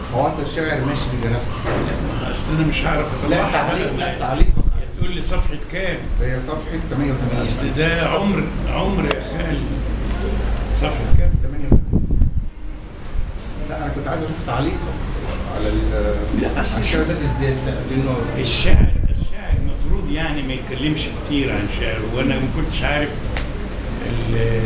خواطر شاعر ماشي في جنازته لا، اصل انا مش هعرف لا اطلعها تعليق بقى. لا تعليق تقول لي صفحه كام هي صفحه 88 اصل ده عمر عمر يا خال صفحه كام 88 لا انا كنت عايز اشوف تعليق على ال لا، أصل على الشعر ده شوف. بالذات لا لانه الشاعر الشاعر المفروض يعني ما يتكلمش كتير عن شعره وانا ما كنتش عارف ال-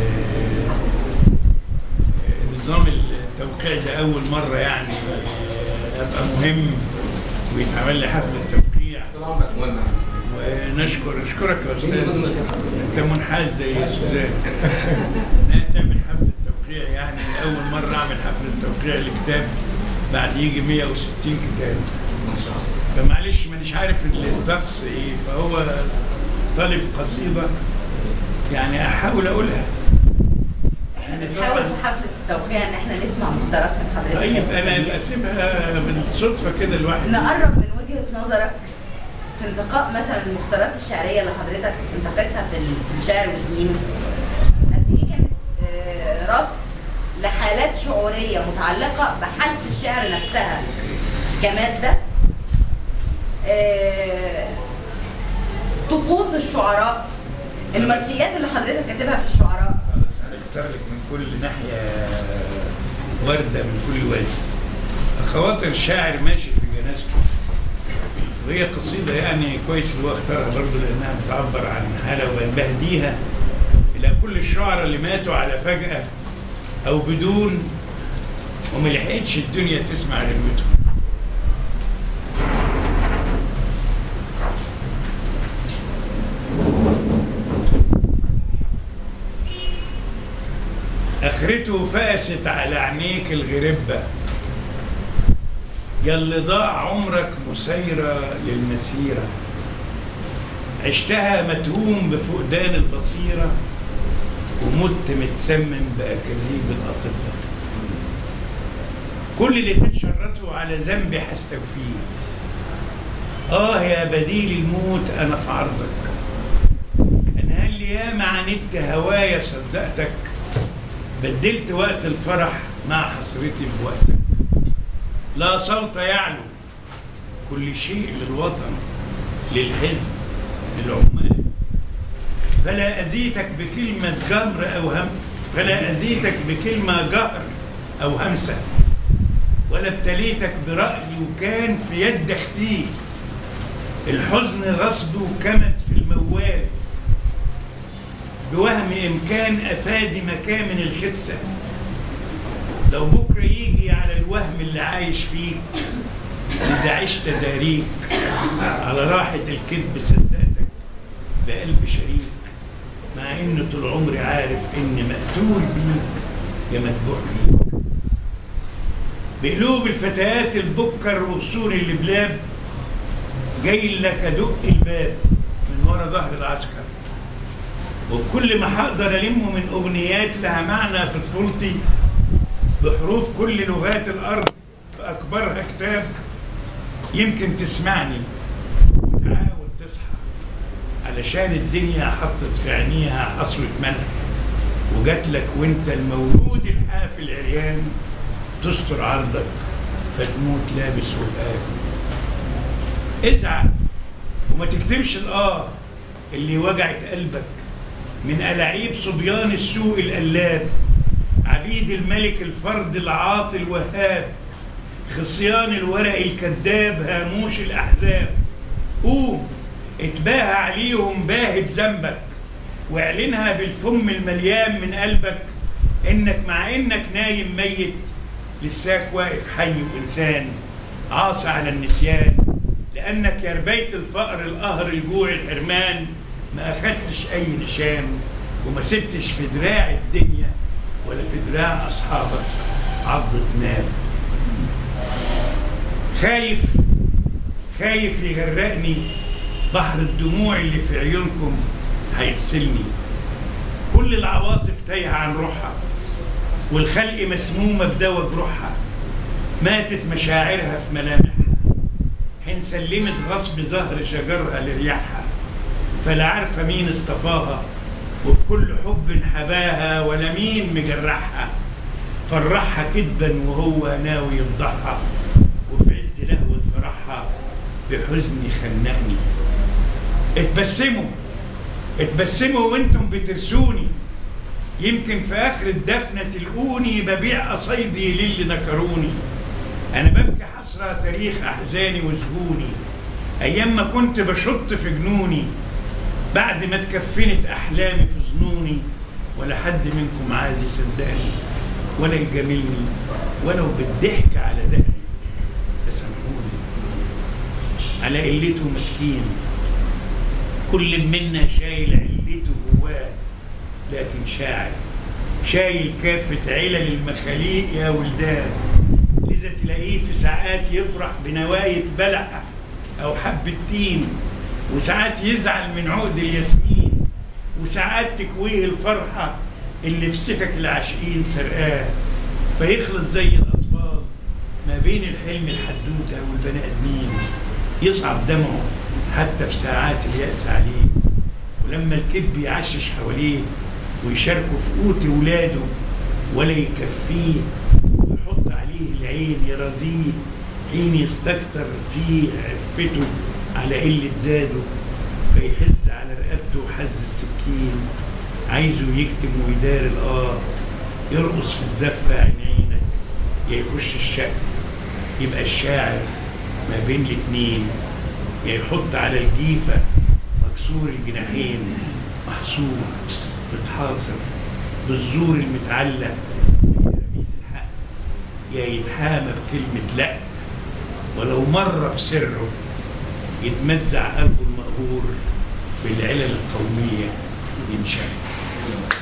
نظام التوقيع ده اول مره يعني ابقى مهم ويتعمل لي حفله توقيع طول عمرك مهم ونشكر اشكرك يا استاذ انت منحاز زي سوزان انها تعمل حفله توقيع يعني اول مره اعمل حفله توقيع لكتاب بعد يجي 160 كتاب ما شاء الله فمعلش مانيش عارف الطقس ايه فهو طالب قصيده يعني احاول اقولها يعني بنحاول طبعا في حفله التوقيع ان احنا نسمع مختارات من حضرتك طيب يا أستاذ انا سمير. ابقى اسيبها بالصدفه كده الواحد نقرب من وجهه نظرك في انتقاء مثلا المختارات الشعريه اللي حضرتك انتقيتها في ال- في الشعر وسنينه قد ايه كانت آه، رصد لحالات شعوريه متعلقه بحاله الشعر نفسها كماده آه، طقوس الشعراء المرثيات اللي حضرتك كاتبها في الشعراء خلاص هنختار لك من كل ناحيه ورده من كل وادي خواطر الشاعر ماشي في جنازته وهي قصيدة يعني كويس اللي هو اختارها برضه لأنها بتعبر عن حالة وبهديها إلى كل الشعراء اللي ماتوا على فجأة أو بدون وما لحقتش الدنيا تسمع غنوتهم اخرته فقست على عينيك الغربة يلي ضاع عمرك مسيرة للمسيرة عشتها متهوم بفقدان البصيرة ومت متسمم بأكاذيب الأطباء كل اللي تتشرته على ذنبي هستوفيه آه يا بديل الموت أنا في عرضك أنا هل ياما عاندت هوايا صدقتك بدلت وقت الفرح مع حسرتي بوقتك لا صوت يعلو كل شيء للوطن للحزب للعمال فلا أزيتك بكلمة جمر أو هم فلا أزيتك بكلمة جهر أو همسة ولا ابتليتك برأي وكان في يدك فيه الحزن غصبه كمت في الموال بوهم إمكان أفادي مكامن الخسة لو بكرة يجي على الوهم اللي عايش فيه إذا عشت داريك على راحة الكذب صدقتك بقلب شريك مع إن طول عمري عارف إني مقتول بيك يا متبوع بيك بقلوب الفتيات البكر وقصور اللبلاب جاي لك أدق الباب من ورا ظهر العسكر وبكل ما هقدر ألمه من أغنيات لها معنى في طفولتي بحروف كل لغات الأرض في أكبرها كتاب يمكن تسمعني وتحاول تصحى علشان الدنيا حطت في عينيها حصوة ملح وجات لك وانت المولود الحافي العريان تستر عرضك فتموت لابس وبقال ازعل وما تكتمش الآه اللي وجعت قلبك من ألاعيب صبيان السوق القلاب عبيد الملك الفرد العاطي الوهاب خصيان الورق الكذاب هاموش الأحزاب قوم اتباهى عليهم باهي بذنبك واعلنها بالفم المليان من قلبك انك مع انك نايم ميت لساك واقف حي وانسان عاصي على النسيان لانك يا ربيت الفقر القهر الجوع الحرمان ما اخدتش اي نشان وما سبتش في دراع الدنيا ولا في دراع اصحابك عضة نار خايف خايف يغرقني بحر الدموع اللي في عيونكم هيغسلني كل العواطف تايهة عن روحها والخلق مسمومة بدوا جروحها ماتت مشاعرها في ملامحها حين سلمت غصب زهر شجرها لرياحها فلا عارفة مين اصطفاها وبكل حب حباها ولا مين مجرحها فرحها كذبا وهو ناوي يفضحها فرحها بحزني خنقني اتبسموا اتبسموا وانتم بترسوني يمكن في اخر الدفنه تلقوني ببيع قصايدي للي نكروني انا ببكي حسرة تاريخ احزاني وذهوني ايام ما كنت بشط في جنوني بعد ما اتكفنت احلامي في ظنوني ولا حد منكم عايز يصدقني ولا يجاملني ولو بالضحك على دقني فسامحوني على قلته مسكين كل منا شايل علته جواه لكن شاعر شايل كافة علل المخاليق يا ولدان لذا تلاقيه في ساعات يفرح بنواية بلحة أو حبة تين وساعات يزعل من عقد الياسمين وساعات تكويه الفرحة اللي في سكك العاشقين سرقاه فيخلط زي الأطفال ما بين الحلم الحدوتة والبني آدمين يصعب دمعه حتى في ساعات اليأس عليه ولما الكذب يعشش حواليه ويشاركوا في قوت ولاده ولا يكفيه ويحط عليه العين يرازيه حين يستكتر فيه عفته على قلة زاده فيحز على رقبته حز السكين عايزه يكتم ويدار الآه يرقص في الزفة عين عينك يا يخش الشك يبقى الشاعر ما بين الاتنين يا يحط على الجيفة مكسور الجناحين محصور متحاصر بالزور المتعلق في تلاميذ الحق يا يتحامى بكلمة لأ ولو مرة في سره يتمزع قلبه المقهور بالعلل القومية ينشأ